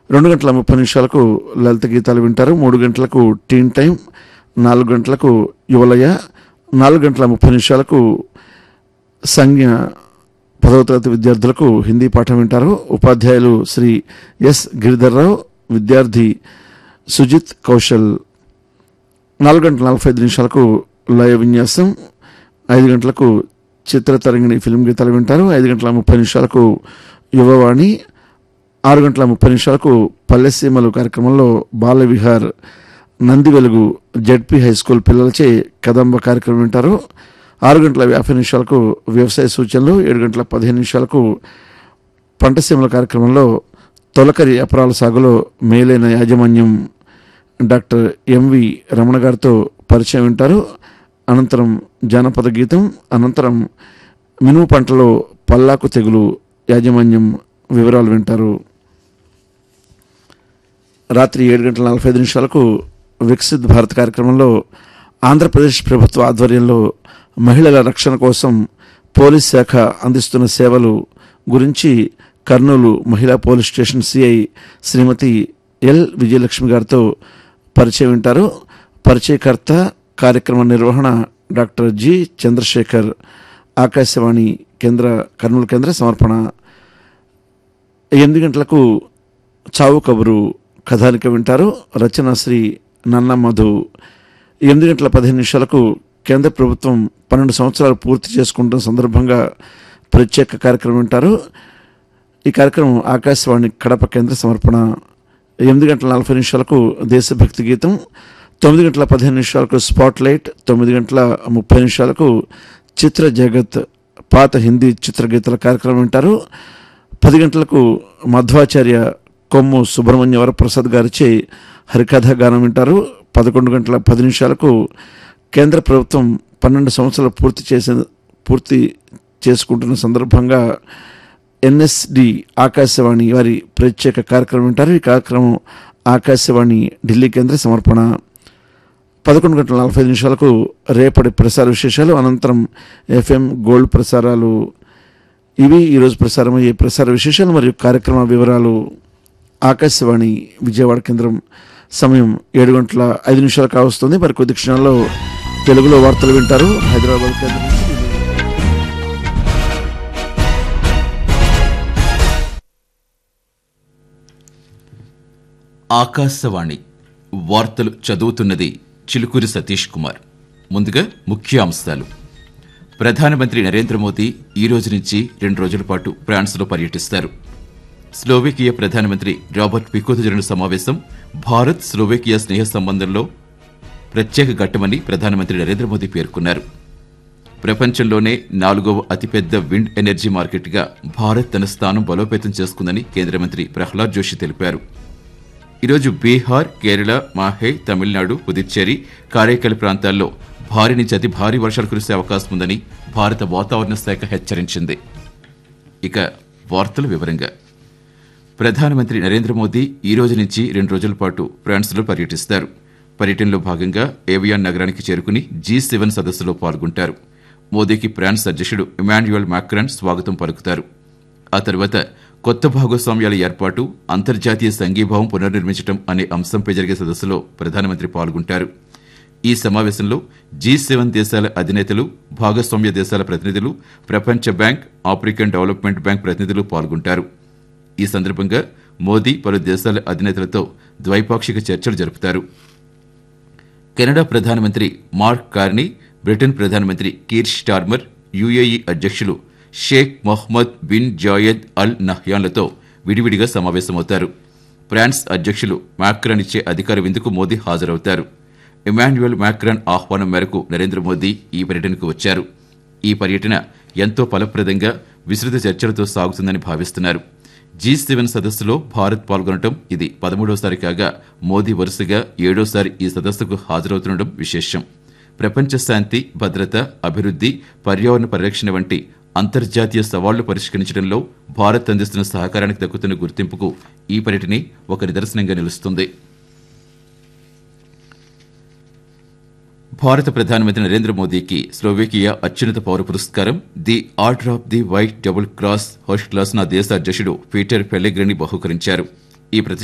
రెండు గంటల ముప్పై నిమిషాలకు లలిత గీతాలు వింటారు మూడు గంటలకు టీన్ టైం నాలుగు గంటలకు యువలయ నాలుగు గంటల ముప్పై నిమిషాలకు సంజ్ఞ పదవ తరగతి విద్యార్థులకు హిందీ పాఠం వింటారు ఉపాధ్యాయులు శ్రీ ఎస్ గిరిధర్రావు విద్యార్థి సుజిత్ కౌశల్ నాలుగు గంటల నలభై ఐదు నిమిషాలకు లయ విన్యాసం ఐదు గంటలకు చిత్ర తరంగిణి ఫిల్మ్ గీతాలు వింటారు ఐదు గంటల ముప్పై నిమిషాలకు యువవాణి ఆరు గంటల ముప్పై నిమిషాలకు పల్లెసీమలు కార్యక్రమంలో బాల విహార్ నంది వెలుగు జడ్పీ హై స్కూల్ పిల్లలచే కదంబ కార్యక్రమం వింటారు ఆరు గంటల యాభై నిమిషాలకు వ్యవసాయ సూచనలు ఏడు గంటల పదిహేను నిమిషాలకు పంటసీమల కార్యక్రమంలో తొలకరి అపరాల సాగులో మేలైన యాజమాన్యం డాక్టర్ ఎంవి రమణ గారితో పరిచయం వింటారు అనంతరం జానపద గీతం అనంతరం మినుము పంటలో పల్లాకు తెగులు యాజమాన్యం వివరాలు వింటారు రాత్రి ఏడు గంటల నలభై ఐదు నిమిషాలకు వికసిత్ భారత్ కార్యక్రమంలో ఆంధ్రప్రదేశ్ ప్రభుత్వ ఆధ్వర్యంలో మహిళల రక్షణ కోసం పోలీస్ శాఖ అందిస్తున్న సేవలు గురించి కర్నూలు మహిళా police station CI Srimati L Vijayalakshmi గారితో పరిచయం వింటారు పరిచయకర్త కార్యక్రమ నిర్వహణ డాక్టర్ జి చంద్రశేఖర్ ఆకాశవాణి కేంద్ర కర్నూలు కేంద్ర సమర్పణ ఎనిమిది గంటలకు చావు కబురు కథానిక వింటారు రచన శ్రీ నన్న మధు ఎనిమిది గంటల పదిహేను నిమిషాలకు కేంద్ర ప్రభుత్వం పన్నెండు సంవత్సరాలు పూర్తి చేసుకుంటున్న సందర్భంగా ప్రత్యేక కార్యక్రమం వింటారు ఈ కార్యక్రమం ఆకాశవాణి కడప కేంద్ర సమర్పణ ఎనిమిది గంటల నలభై నిమిషాలకు దేశభక్తి గీతం తొమ్మిది గంటల పదిహేను నిమిషాలకు స్పాట్ లైట్ తొమ్మిది గంటల ముప్పై నిమిషాలకు చిత్ర జగత్ పాత హిందీ చిత్రగీతాల కార్యక్రమం వింటారు పది గంటలకు మధ్వాచార్య కొమ్ము సుబ్రహ్మణ్య వరప్రసాద్ గారిచే హరికథ గానం వింటారు పదకొండు గంటల పది నిమిషాలకు కేంద్ర ప్రభుత్వం పన్నెండు సంవత్సరాలు పూర్తి చేసే పూర్తి చేసుకుంటున్న సందర్భంగా ఎన్ఎస్డి ఆకాశవాణి వారి ప్రత్యేక కార్యక్రమం వింటారు ఈ కార్యక్రమం ఆకాశవాణి ఢిల్లీ కేంద్ర సమర్పణ పదకొండు గంటల నలభై ఐదు నిమిషాలకు రేపటి ప్రసార విశేషాలు అనంతరం ఎఫ్ఎం గోల్డ్ ప్రసారాలు ఇవి ఈరోజు ప్రసారమయ్యే ప్రసార విశేషాలు మరియు కార్యక్రమ వివరాలు ఆకాశవాణి విజయవాడ కేంద్రం సమయం ఏడు గంటల ఐదు నిమిషాలు కావస్తుంది మరి కొద్ది క్షణాల్లో తెలుగులో వార్తలు వింటారు హైదరాబాద్ కేంద్రం నుంచి ఆకాశవాణి వార్తలు చదువుతున్నది చిలుకూరి సతీష్ కుమార్ ముందుగా ముఖ్యాంశాలు ప్రధానమంత్రి నరేంద్ర మోదీ ఈ రోజు నుంచి రెండు రోజుల పాటు ఫ్రాన్స్లో పర్యటిస్తారు స్లోవేకియా ప్రధానమంత్రి రాబర్ట్ పికోతో జరిగిన సమావేశం భారత్ స్లోవేకియా స్నేహ సంబంధంలో ప్రత్యేక ఘట్టమని ప్రధానమంత్రి నరేంద్ర మోదీ పేర్కొన్నారు ప్రపంచంలోనే నాలుగవ అతిపెద్ద విండ్ ఎనర్జీ మార్కెట్గా భారత్ తన స్థానం బలోపేతం చేసుకుందని కేంద్ర మంత్రి ప్రహ్లాద్ జోషి తెలిపారు ఈరోజు బీహార్ కేరళ మాహే తమిళనాడు పుదుచ్చేరి కారైకల్ ప్రాంతాల్లో భారీ నుంచి అతి భారీ వర్షాలు కురిసే అవకాశం ఉందని భారత వాతావరణ శాఖ హెచ్చరించింది ఇక వార్తల వివరంగా ప్రధానమంత్రి నరేంద్ర మోదీ ఈ రోజు నుంచి రెండు రోజుల పాటు ఫ్రాన్స్లో పర్యటిస్తారు పర్యటనలో భాగంగా ఏవియాన్ నగరానికి చేరుకుని జీ సెవెన్ సదస్సులో పాల్గొంటారు మోదీకి ఫ్రాన్స్ అధ్యక్షుడు ఇమాన్యుయల్ మాక్రాన్ స్వాగతం పలుకుతారు ఆ తర్వాత కొత్త భాగస్వామ్యాల ఏర్పాటు అంతర్జాతీయ సంఘీభావం పునర్నిర్మించడం అనే అంశంపై జరిగే సదస్సులో ప్రధానమంత్రి పాల్గొంటారు ఈ సమావేశంలో జీ సెవెన్ దేశాల అధినేతలు భాగస్వామ్య దేశాల ప్రతినిధులు ప్రపంచ బ్యాంక్ ఆఫ్రికన్ డెవలప్మెంట్ బ్యాంక్ ప్రతినిధులు పాల్గొంటారు ఈ సందర్భంగా మోదీ పలు దేశాల అధినేతలతో ద్వైపాక్షిక చర్చలు జరుపుతారు కెనడా ప్రధానమంత్రి మార్క్ కార్నీ బ్రిటన్ ప్రధానమంత్రి కీర్ స్టార్మర్ యుఏఈ అధ్యక్షులు Sheikh Mohammed bin Zayed Al నహ్యాన్లతో విడివిడిగా సమావేశమవుతారు ఫ్రాన్స్ అధ్యక్షులు మాక్రాన్ ఇచ్చే అధికార విందుకు మోదీ హాజరవుతారు ఇమాన్యుయల్ మాక్రాన్ ఆహ్వానం మేరకు నరేంద్ర మోదీ ఈ పర్యటనకు వచ్చారు ఈ పర్యటన ఎంతో ఫలప్రదంగా విస్తృత చర్చలతో సాగుతుందని భావిస్తున్నారు జీ సెవెన్ సదస్సులో భారత్ పాల్గొనడం ఇది పదమూడోసారి కాగా మోదీ వరుసగా ఏడోసారి ఈ సదస్సుకు హాజరవుతుండడం విశేషం ప్రపంచ శాంతి భద్రత అభివృద్ధి పర్యావరణ పరిరక్షణ వంటి అంతర్జాతీయ సవాళ్లు పరిష్కరించడంలో భారత్ అందిస్తున్న సహకారానికి దక్కుతున్న గుర్తింపుకు ఈ పర్యటన ఒక నిదర్శనంగా నిలుస్తుంది భారత ప్రధానమంత్రి నరేంద్ర మోదీకి స్లోవేకియా అత్యున్నత పౌర పురస్కారం the order of the white double cross హోస్ట్ క్లాస్ నా దేశ అధ్యక్షుడు పీటర్ పెల్లెగ్రని బహుకరించారు ఈ ప్రతి